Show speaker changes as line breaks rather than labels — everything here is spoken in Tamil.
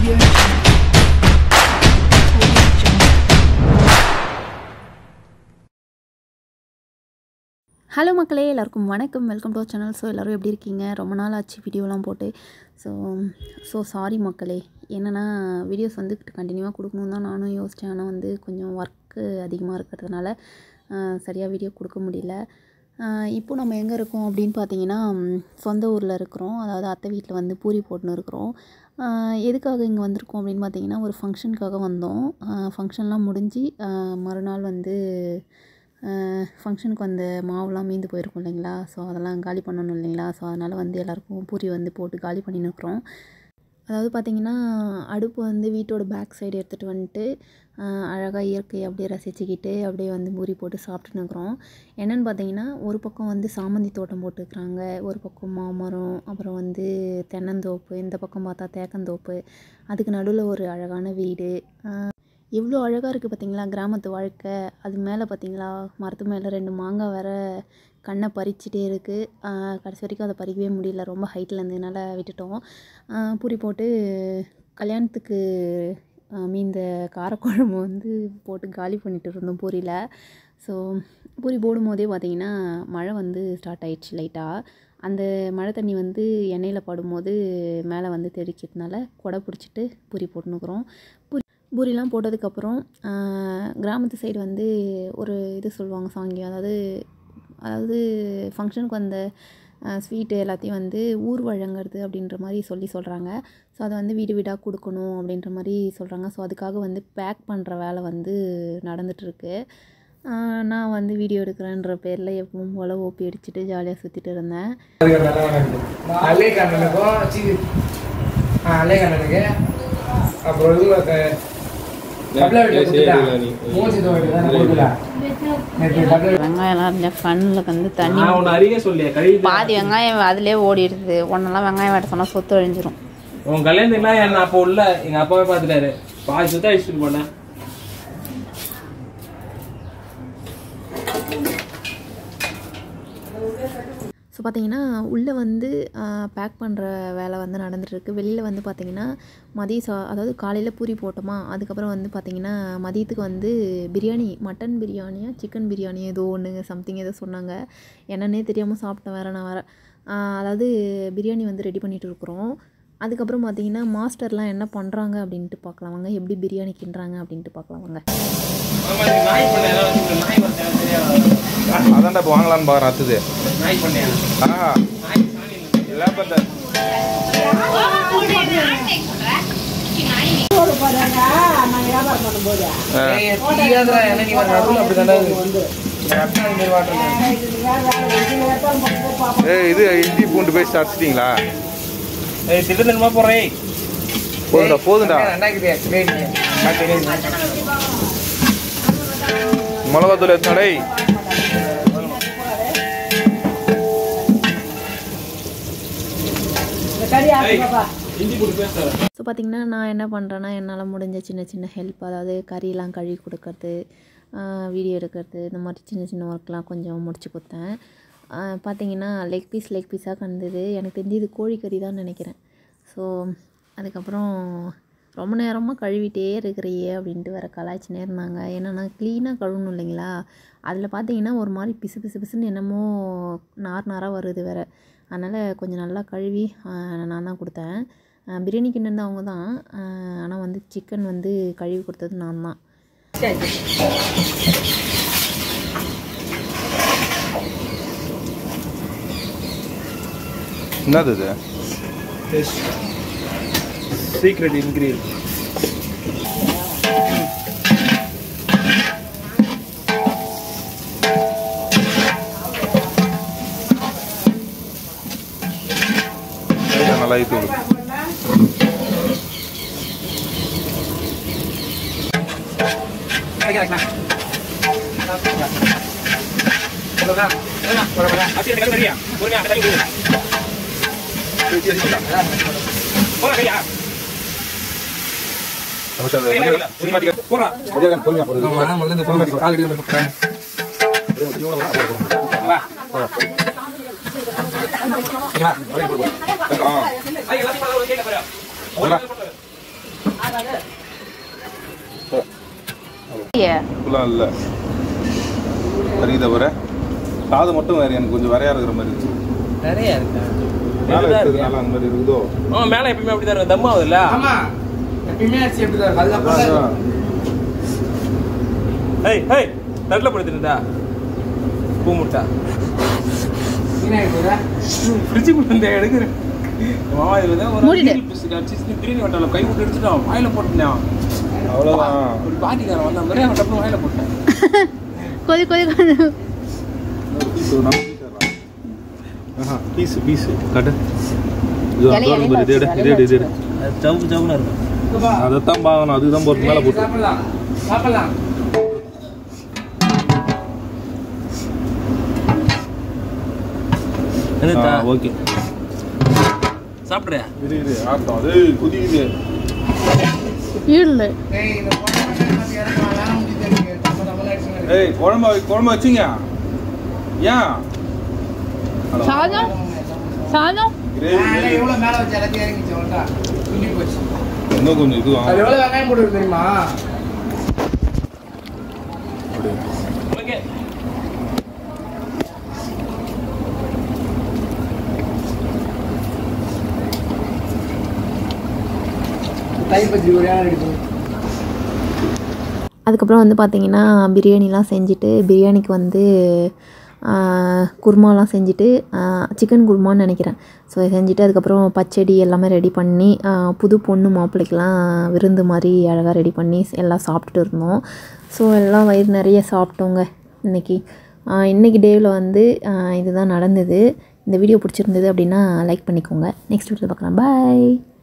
Audio Jungle. Audio Jungle.
Hello மக்களே எல்லாருக்கும் வணக்கம் வெல்கம் டு சேனல் ஸோ எல்லோரும் எப்படி இருக்கீங்க ரொம்ப நாள் ஆச்சு வீடியோலாம் போட்டு ஸோ ஸோ சாரி மக்களே என்னென்னா வீடியோஸ் வந்து கண்டினியூவாக கொடுக்கணுன்னு தான் நானும் யோசித்தேன் ஆனால் வந்து கொஞ்சம் ஒர்க்கு அதிகமாக இருக்கிறதுனால சரியாக வீடியோ கொடுக்க முடியல ஆஹ் இப்போ நம்ம எங்கே இருக்கோம் அப்படின்னு பார்த்தீங்கன்னா ம், சொந்த ஊரில் இருக்கிறோம் அதாவது அத்தை வீட்டில் வந்து பூரி போட்டுன்னு இருக்கிறோம் ஆஹ் எதுக்காக இங்கே வந்திருக்கோம் அப்படின்னு பார்த்தீங்கன்னா ஒரு ஃபங்க்ஷனுக்காக வந்தோம் ஃபங்க்ஷன்லாம் முடிஞ்சு ஆஹ் மறுநாள் வந்து ஃபங்க்ஷனுக்கு வந்த மாவுலாம் மீந்து போயிருக்கும் இல்லைங்களா ஸோ அதெல்லாம் காலி பண்ணணும் இல்லைங்களா ஸோ அதனால் வந்து எல்லாருக்கும் பூரி வந்து போட்டு காலி பண்ணின்னு இருக்கிறோம் அதாவது பார்த்திங்கன்னா அடுப்பு வந்து வீட்டோட பேக் சைடு எடுத்துகிட்டு வந்துட்டு அழகாக இயற்கையை அப்படியே ரசிச்சுக்கிட்டு அப்படியே வந்து பூரி போட்டு சாப்பிட்டுன்னு இருக்கிறோம் என்னென்னு பார்த்தீங்கன்னா ஒரு பக்கம் வந்து சாமந்தி தோட்டம் போட்டுருக்குறாங்க ஒரு பக்கம் மாமரம் அப்புறம் வந்து தென்னந்தோப்பு இந்த பக்கம் பார்த்தா தேக்கந்தோப்பு அதுக்கு நடுவில் ஒரு அழகான வீடு எவ்வளோ அழகாக இருக்குது பார்த்தீங்களா கிராமத்து வாழ்க்கை அது மேலே பார்த்தீங்களா மரத்து மேலே ரெண்டு மாங்காய் வேற கண்ணை பறிச்சிட்டே இருக்குது கடைசி வரைக்கும் அதை பறிக்கவே முடியல ரொம்ப ஹைட்டில் இருந்ததுனால விட்டுட்டோம் ஆஹ் பூரி போட்டு கல்யாணத்துக்கு ஆஹ் மீந்த காரக்குழம்பு வந்து போட்டு காலி பண்ணிட்டு இருந்தோம் பூரியில் ஸோ பூரி போடும்போதே பார்த்தீங்கன்னா மழை வந்து ஸ்டார்ட் ஆயிடுச்சு லைட்டாக அந்த மழை தண்ணி வந்து எண்ணெயில் படும்போது மேலே வந்து தெளிக்கிறதுனால கொடை பிடிச்சிட்டு பூரி போட்டுன்னுக்குறோம் பூரி பூரிலாம் போட்டதுக்கப்புறம் கிராமத்து சைடு வந்து ஒரு இது சொல்லுவாங்க சாங்கியம் அதாவது அதாவது ஃபங்க்ஷனுக்கு வந்த ஸ்வீட்டு எல்லாத்தையும் வந்து ஊர் வழங்குறது அப்படின்ற மாதிரி சொல்லி சொல்கிறாங்க ஸோ அதை வந்து வீடு வீடாக கொடுக்கணும் அப்படின்ற மாதிரி சொல்கிறாங்க ஸோ அதுக்காக வந்து பேக் பண்ணுற வேலை வந்து நடந்துகிட்ருக்கு நான் வந்து வீடியோ எடுக்கிறேன்ற பேரில் எப்பவும் போல் ஓப்பி அடிச்சுட்டு ஜாலியாக சுற்றிட்டு இருந்தேன்
அலே கண்ணனுக்கும் சீனி ஆ அலே கண்ணனுக்கு அப்புறம் இவங்க டபுளா வீட்டில் கொடுத்துட்டா மூஞ்சி தோடு தான் கொடுக்கல நேற்று டபுளா
வெங்காயம்லாம் இல்லை கண்ணில் வந்து தண்ணி
நான் உன்னை அறிய சொல்லியா கழுவி
பாதி வெங்காயம் அதிலே ஓடிடுது ஒன்றெல்லாம் வெங்காயம் வெட்ட சொன்னால் சொத்து அழிஞ்சிரும்
உன் கல்யாணத்துக்குலாம் என்ன அப்போ உள்ள எங்க அப்பாவே பார்த்துட்டாரு பாதி சுத்தம் அடிச்சுட்டு போனேன்
ஸோ பார்த்தீங்கன்னா உள்ளே வந்து பேக் பண்ணுற வேலை வந்து நடந்துட்டுருக்கு வெளியில் வந்து பார்த்தீங்கன்னா மதிய சா அதாவது காலையில் பூரி போட்டோமா அதுக்கப்புறம் வந்து பார்த்தீங்கன்னா மதியத்துக்கு வந்து பிரியாணி மட்டன் பிரியாணியா சிக்கன் பிரியாணி ஏதோ ஒன்று சம்திங் ஏதோ சொன்னாங்க என்னன்னே தெரியாமல் சாப்பிட்டேன் வேறு நான் வேறு அதாவது பிரியாணி வந்து ரெடி பண்ணிகிட்டு இருக்கிறோம் அதுக்கப்புறம் பார்த்தீங்கன்னா மாஸ்டர்லாம் என்ன பண்ணுறாங்க அப்படின்ட்டு பார்க்கலாம் வாங்க எப்படி பிரியாணி கிண்டுறாங்க அப்படின்ட்டு பார்க்கலாம் வாங்க
நாய் பண்ண ஏதாவது வச்சுக்கோ. நாய் பண்ண தெரியாது
அதான்டா இப்போ வாங்கலான்னு பாக்குறேன் அத்துது
நாய் பண்ணையா
ஆ
நாய் சாணி இல்லை.
இல்லை பத்த
ஏய், தெரியாதுடா, என்ன நீ வர நடுவுல அப்படிதான்டா இருக்கு. என் அக்கா இந்த மாதிரி வாட்டுறாங்க.
ஏ இது இஞ்சி பூண்டு பேஸ்ட் அரைச்சிட்டிங்களா
ஏய் திட்டு திட்டமா போறேன்
போதுண்டா போதுண்டா
நல்லா இருக்குதே, கிரேவி. ஆ, தெரியுது.
மிளகாத்தூள் எடுத்துடா டேய்
இஞ்சி போட்டு பேசுறேன்
ஸோ பார்த்திங்கன்னா நான் என்ன பண்ணுறேன்னா என்னால் முடிஞ்ச சின்ன சின்ன ஹெல்ப் அதாவது கறியெல்லாம் கழுவி கொடுக்கறது வீடியோ எடுக்கிறது இந்த மாதிரி சின்ன சின்ன ஒர்க்லாம் கொஞ்சம் முடிச்சு கொடுத்தேன் பார்த்தீங்கன்னா லெக் பீஸ் லெக் பீஸாக கண்டது எனக்கு தெரிஞ்சு இது கோழிக்கறி தான் நினைக்கிறேன் ஸோ அதுக்கப்புறம் ரொம்ப நேரமாக கழுவிட்டே இருக்கிறியே அப்படின்ட்டு வேறு கலாய்ச்சினே இருந்தாங்க ஏன்னா க்ளீனாக கழுவணும் இல்லைங்களா அதில் பார்த்தீங்கன்னா ஒரு மாதிரி பிசு பிசு பிசுன்னு என்னமோ நார் நாராக வருது வேறு அதனால் கொஞ்சம் நல்லா கழுவி ஆஹ், நான் தான் கொடுத்தேன் ஆஹ், பிரியாணி கிண்ணது அவங்க தான் ஆனால் வந்து சிக்கன் வந்து கழுவி கொடுத்தது நான் தான்
என்னது இது
சீக்ரெட் இன்கிரீட்
லைட்டா நல்லா இது விடு
ஆமா, முதல்ல இந்த பொண்ணு கால் கீழ போட்டுறேன்.
இப்பெல்லாம் இல்லை சரிங்க தவிர காது மட்டும் வேறு எனக்கு கொஞ்சம் வரையா இருக்கிற மாதிரி இருக்கு
நிறைய இருக்கா
மேலே
இதுதான் இருக்கு.
இருக்கிறதுனால அந்த மாதிரி இருக்குதோ
ஆமா மேல எப்பயுமே அப்படிதான் இருக்கும் தம் ஆகுதுல்ல
ஆமா எப்பயுமே அரிசி அப்படிதான் இருக்கும் அதுக்கப்புறம்
அதான்.
ஹேய் ஹேய் தட்டில் படுத்துட்டா பூ முட்டா
வீணாயிட்டு
ஃப்ரிட்ஜுக்குள்ள இந்த எடுக்கிறேன் மாமா இது வந்து ஒரு
மூடிடு.
ஈரல் பிஸ்கட் அடிச்சு பிரியாணி வட்டால கை விட்டு எடுத்துட்டான் வாயில போட்டுட்டான்
அவ்வளோதான்
ஒரு பாட்டிக்காரன் வந்த மாதிரி அவன் டப்புனு வாயில போட்டேன்
கொதி கொதி கொதி
பீஸ் பீஸ் கட்டு
இலை, இலையில
இது எடு இது எடு இது எடு
சவுக்கு சவுக்குன்னு இருக்கும்
அதைத்தான் பார்க்கணும் அதுதான் போட்டு மேலே போட்டு
சாப்பிடலாம் சாப்பிடலாம்
என்னத்தா?
ஓகே
சாப்பிடுறியா
இது இது ஆட்டம் அது குதிக்குது
இல்லை
ஏய் இந்த குழம்பு மாதிரி இறங்கலாம் வேலை முடிஞ்சு எனக்கு தம்ம தம்ம அடிச்சுங்க
ஏய் குழம்பு குழம்பு வச்சிங்க ஏன் ஹலோ.
சாதம் சாதம்
கிரேவி
மேலே
கிரேவி.
எவ்வளவு மேல வச்சு எல்லாத்தையும் இறங்கிச்சு அவன்டா துணி போச்சு
இன்னும் கொஞ்சம் இதுவும்
அது எவ்வளவு வெங்காயம் போட்டு தெரியுமா
அப்படியே.
ஓகே
தயிர் பச்சடி ஒரு யானை அடிப்போம்
அதுக்கப்புறம் வந்து பார்த்திங்கன்னா பிரியாணிலாம் செஞ்சுட்டு பிரியாணிக்கு வந்து ஆஹ், குருமாலாம் செஞ்சுட்டு சிக்கன் குருமான்னு நினைக்கிறேன் ஸோ செஞ்சுட்டு அதுக்கப்புறம் பச்சடி எல்லாமே ரெடி பண்ணி ஆஹ், புது பொண்ணு மாப்பிள்ளைக்கெலாம் விருந்து மாதிரி அழகாக ரெடி பண்ணி எல்லாம் சாப்பிட்டுட்டு இருந்தோம் ஸோ எல்லாம் வயிறு நிறைய சாப்பிட்டோங்க இன்றைக்கி இன்றைக்கி டேவில் வந்து ஆஹ், இதுதான் நடந்தது இந்த வீடியோ பிடிச்சிருந்தது அப்படின்னா லைக் பண்ணிக்கோங்க நெக்ஸ்ட் வீடியோவில் பார்க்கலாம் பாய்